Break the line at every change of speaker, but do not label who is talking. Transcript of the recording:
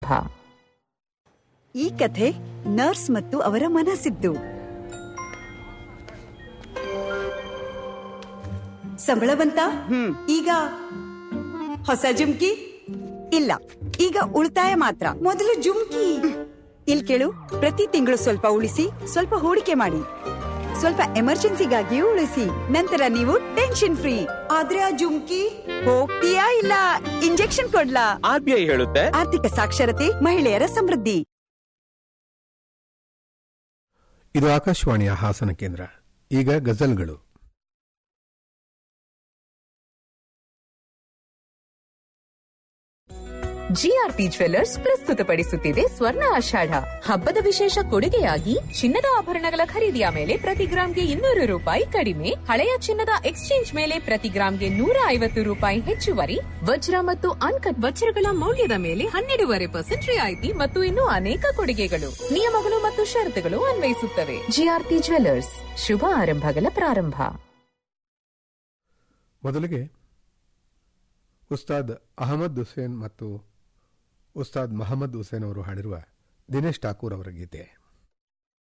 ಈ ಕಥೆ ನರ್ಸ್ ಮತ್ತು ಅವರ ಮನಸ್ಸಿದ್ದು ಸಂಬಳ ಬಂತ ಈಗ ಹೊಸ ಜುಮ್ಕಿ ಇಲ್ಲ ಈಗ ಉಳಿತಾಯ ಮಾತ್ರ ಮೊದಲು ಜುಮ್ಕಿ ಇಲ್ ಕೇಳು ಪ್ರತಿ ತಿಂಗಳು ಸ್ವಲ್ಪ ಉಳಿಸಿ ಸ್ವಲ್ಪ ಹೂಡಿಕೆ ಮಾಡಿ ಸ್ವಲ್ಪ ಎಮರ್ಜೆನ್ಸಿಗಾಗಿಯೂ ಉಳಿಸಿ ನಂತರ ನೀವು ಟೆನ್ಷನ್ ಫ್ರೀ ಆದ್ರೆ ಆ ಜುಮ್ಕಿ ಹೋಗ್ತೀಯಾ ಇಲ್ಲ ಇಂಜೆಕ್ಷನ್ ಕೊಡ್ಲಾ
ಆರ್ ಬಿ ಐ ಹೇಳುತ್ತೆ
ಆರ್ಥಿಕ ಸಾಕ್ಷರತೆ ಮಹಿಳೆಯರ ಸಮೃದ್ಧಿ
ಇದು ಆಕಾಶವಾಣಿಯ ಹಾಸನ ಕೇಂದ್ರ ಈಗ ಗಜಲ್ಗಳು
ಜಿಆರ್ಪಿ ಜ್ವೆಲ್ಲರ್ಸ್ ಪ್ರಸ್ತುತಪಡಿಸುತ್ತಿದೆ ಸ್ವರ್ಣ ಆಷಾಢ ಹಬ್ಬದ ವಿಶೇಷ ಕೊಡುಗೆಯಾಗಿ ಚಿನ್ನದ ಆಭರಣಗಳ ಖರೀದಿಯ ಮೇಲೆ ಪ್ರತಿ ಗ್ರಾಂಗೆ ಇನ್ನೂರು ರೂಪಾಯಿ ಕಡಿಮೆ ಹಳೆಯ ಚಿನ್ನದ ಎಕ್ಸ್ಚೇಂಜ್ ಮೇಲೆ ಪ್ರತಿ ಗ್ರಾಂಗೆ ನೂರ ಐವತ್ತು ರೂಪಾಯಿ ಹೆಚ್ಚುವರಿ ವಜ್ರ ಮತ್ತು ಅನ್ಕಟ್ ವಜ್ರಗಳ ಮೌಲ್ಯದ ಮೇಲೆ ಹನ್ನೆರಡೂವರೆ ಪರ್ಸೆಂಟ್ ರಿಯಾಯಿತಿ ಮತ್ತು ಇನ್ನೂ ಅನೇಕ ಕೊಡುಗೆಗಳು ನಿಯಮಗಳು ಮತ್ತು ಷರತ್ತುಗಳು ಅನ್ವಯಿಸುತ್ತವೆ ಜಿಆರ್ಪಿ ಜ್ವೆಲ್ಲರ್ಸ್ ಶುಭ ಆರಂಭಗಳ ಪ್ರಾರಂಭ
ಮೊದಲಿಗೆ ಉಸ್ತಾದ್ ಅಹಮದ್ ಹುಸೇನ್ ಮತ್ತು ಉಸ್ತಾದ್ ಮಹಮ್ಮದ್ ಹುಸೇನ್ ಅವರು ಹಾಡಿರುವ ದಿನೇಶ್ ಠಾಕೂರ್ ಅವರ ಗೀತೆ